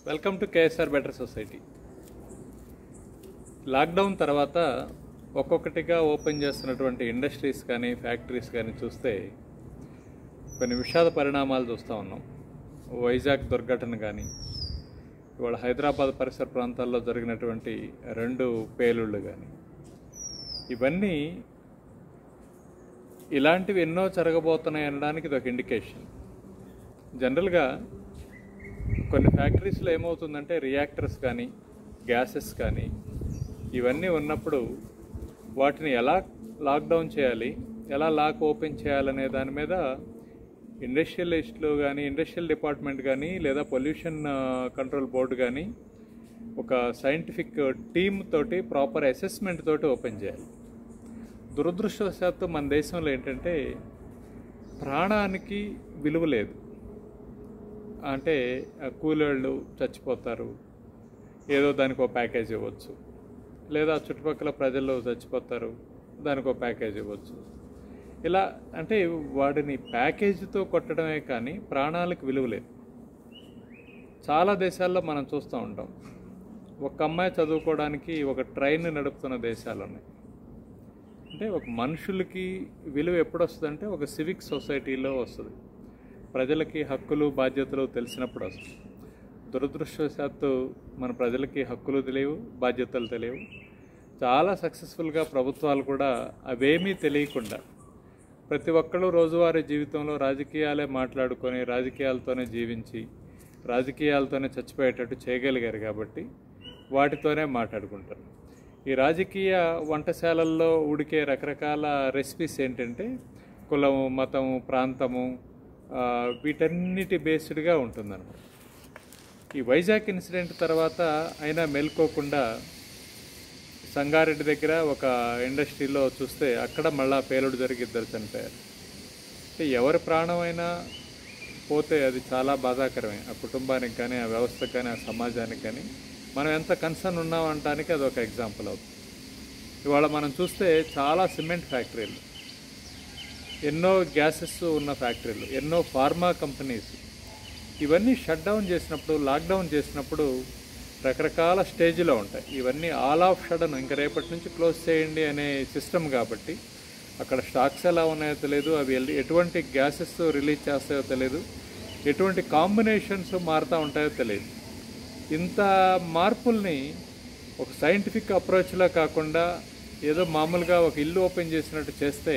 welcome to KSR better society lockdown తర్వాత ఒక్కొక్కటిగా open చేస్తున్నటువంటి ఇండస్ట్రీస్ కానీ ఫ్యాక్టరీస్ కానీ చూస్తే కొన్ని విషాద పరిణామాలు చూస్తూ ఉన్నాం వైజాగ్ దుర్ఘటన కానీ ఇవాళ హైదరాబాద్ పరిసర ప్రాంతాల్లో జరిగినటువంటి రెండు పేలుళ్ళు కానీ ఇవన్నీ ఇలాంటివి ఎన్నో జరగబోతున్నాయి అనడానికి ఇది ఒక ఇండికేషన్ జనరల్గా కొన్ని ఫ్యాక్టరీస్లో ఏమవుతుందంటే రియాక్టర్స్ కానీ గ్యాసెస్ కానీ ఇవన్నీ ఉన్నప్పుడు వాటిని ఎలా లాక్డౌన్ చేయాలి ఎలా లాక్ ఓపెన్ చేయాలనే దాని మీద ఇండస్ట్రియలిస్టులు కానీ ఇండస్ట్రియల్ డిపార్ట్మెంట్ కానీ లేదా పొల్యూషన్ కంట్రోల్ బోర్డు కానీ ఒక సైంటిఫిక్ టీమ్ తోటి ప్రాపర్ అసెస్మెంట్ తోటి ఓపెన్ చేయాలి దురదృష్టవశాత్తు మన దేశంలో ఏంటంటే ప్రాణానికి విలువ లేదు అంటే ఆ కూలోళ్ళు చచ్చిపోతారు ఏదో దానికి ఒక ప్యాకేజ్ ఇవ్వచ్చు లేదా చుట్టుపక్కల ప్రజలు చచ్చిపోతారు దానికి ఒక ప్యాకేజ్ ఇవ్వచ్చు ఇలా అంటే వాడిని ప్యాకేజీతో కొట్టడమే కానీ ప్రాణాలకు విలువ లేదు చాలా దేశాల్లో మనం చూస్తూ ఉంటాం ఒక అమ్మాయి చదువుకోవడానికి ఒక ట్రైన్ నడుపుతున్న దేశాలు ఉన్నాయి అంటే ఒక మనుషులకి విలువ ఎప్పుడు వస్తుందంటే ఒక సివిక్ సొసైటీలో వస్తుంది ప్రజలకి హక్కులు బాధ్యతలు తెలిసినప్పుడు వస్తుంది దురదృష్టవశాత్తు మన ప్రజలకి హక్కులు తెలియవు బాధ్యతలు తెలియవు చాలా సక్సెస్ఫుల్గా ప్రభుత్వాలు కూడా అవేమీ తెలియకుండా ప్రతి ఒక్కళ్ళు రోజువారీ జీవితంలో రాజకీయాలే మాట్లాడుకొని రాజకీయాలతోనే జీవించి రాజకీయాలతోనే చచ్చిపోయేటట్టు చేయగలిగారు కాబట్టి వాటితోనే మాట్లాడుకుంటారు ఈ రాజకీయ వంటశాలల్లో ఉడికే రకరకాల రెసిపీస్ ఏంటంటే కులము మతము ప్రాంతము ఆ, వీటన్నిటి బేస్డ్గా ఉంటుందన్నమాట ఈ వైజాగ్ ఇన్సిడెంట్ తర్వాత అయినా మేల్కోకుండా సంగారెడ్డి దగ్గర ఒక ఇండస్ట్రీలో చూస్తే అక్కడ మళ్ళా పేలుడు జరిగి ఇద్దరు చనిపోయారు అంటే ఎవరి ప్రాణమైనా పోతే అది చాలా బాధాకరమే ఆ కుటుంబానికి కానీ ఆ వ్యవస్థకు కానీ ఆ సమాజానికి కానీ మనం ఎంత కన్సర్న్ ఉన్నాం అనడానికి అది ఒక ఎగ్జాంపుల్ అవుతుంది ఇవాళ మనం చూస్తే చాలా సిమెంట్ ఫ్యాక్టరీలు ఎన్నో గ్యాసెస్ ఉన్న ఫ్యాక్టరీలు ఎన్నో ఫార్మా కంపెనీస్ ఇవన్నీ షట్ డౌన్ చేసినప్పుడు లాక్డౌన్ చేసినప్పుడు రకరకాల స్టేజ్లో ఉంటాయి ఇవన్నీ ఆల్ ఆఫ్ షడన్ ఇంకా రేపటి నుంచి క్లోజ్ చేయండి అనే సిస్టమ్ కాబట్టి అక్కడ స్టాక్స్ ఎలా ఉన్నాయో తెలియదు అవి ఎల్- ఎటువంటి గ్యాసెస్ రిలీజ్ చేస్తాయో తెలియదు ఎటువంటి కాంబినేషన్స్ మారుతూ ఉంటాయో తెలియదు ఇంత మార్పుల్ని ఒక సైంటిఫిక్ అప్రోచ్లా కాకుండా ఏదో మామూలుగా ఒక ఇల్లు ఓపెన్ చేసినట్టు చేస్తే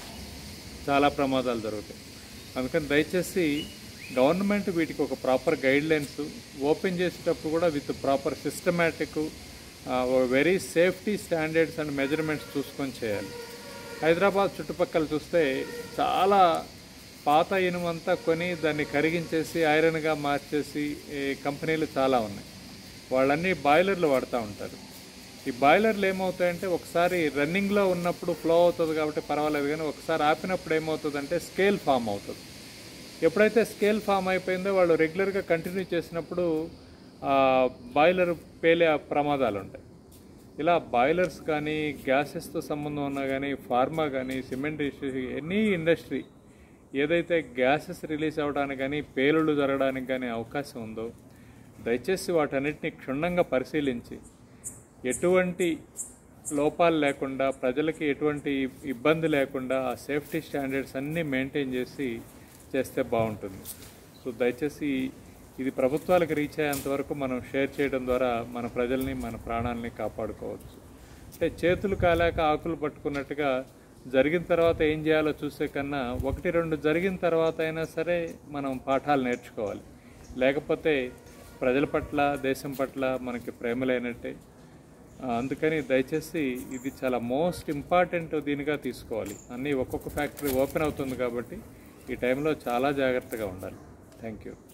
చాలా ప్రమాదాలు జరుగుతాయి అందుకని దయచేసి గవర్నమెంట్ వీటికి ఒక ప్రాపర్ గైడ్ లైన్స్ ఓపెన్ చేసేటప్పుడు కూడా with proper systematic very safety standards and measurements చూసుకొని చేయాలి హైదరాబాద్ చుట్టుపక్కల చూస్తే చాలా పాత ఇనుమంతా కొని దాన్ని కరిగించేసి ఐరన్గా మార్చేసి ఈ కంపెనీలు చాలా ఉన్నాయి వాళ్ళన్నీ బాయిలర్లు వాడుతూ ఉంటారు ఈ బాయిలర్లు ఏమవుతాయంటే ఒకసారి రన్నింగ్లో ఉన్నప్పుడు ఫ్లో అవుతుంది కాబట్టి పర్వాలేదు కానీ ఒకసారి ఆపినప్పుడు ఏమవుతుందంటే స్కేల్ ఫామ్ అవుతుంది ఎప్పుడైతే స్కేల్ ఫామ్ అయిపోయిందో వాళ్ళు రెగ్యులర్గా కంటిన్యూ చేసినప్పుడు ఆ బాయిలర్ పేలే ప్రమాదాలు ఉంటాయి ఇలా బాయిలర్స్ కానీ గ్యాసెస్తో సంబంధం ఉన్నా కానీ ఫార్మా కానీ సిమెంట్ ఇండస్ట్రీ ఎనీ ఇండస్ట్రీ ఏదైతే గ్యాసెస్ రిలీజ్ అవ్వడానికి కానీ పేలుళ్ళు జరగడానికి కానీ అవకాశం ఉందో దయచేసి వాటన్నిటిని క్షుణ్ణంగా పరిశీలించి ఎటువంటి లోపాలు లేకుండా ప్రజలకి ఎటువంటి ఇబ్బంది లేకుండా ఆ సేఫ్టీ స్టాండర్డ్స్ అన్నీ మెయింటైన్ చేసి చేస్తే బాగుంటుంది సో దయచేసి ఇది ప్రభుత్వాలకు రీచ్ అయ్యేంత వరకు మనం షేర్ చేయడం ద్వారా మన ప్రజల్ని మన ప్రాణాలని కాపాడుకోవచ్చు అంటే చేతులు కాలేక ఆకులు పట్టుకున్నట్టుగా జరిగిన తర్వాత ఏం చేయాలో చూసే కన్నా ఒకటి రెండు జరిగిన తర్వాత అయినా సరే మనం పాఠాలు నేర్చుకోవాలి లేకపోతే ప్రజల పట్ల దేశం పట్ల మనకి ప్రేమ లేనట్టే ఆ, అందుకని దయచేసి ఇది చాలా మోస్ట్ ఇంపార్టెంట్ దీనిగా తీసుకోవాలి అన్నీ ఒక్కొక్క ఫ్యాక్టరీ ఓపెన్ అవుతుంది కాబట్టి ఈ టైంలో చాలా జాగ్రత్తగా ఉండాలి థ్యాంక్ యూ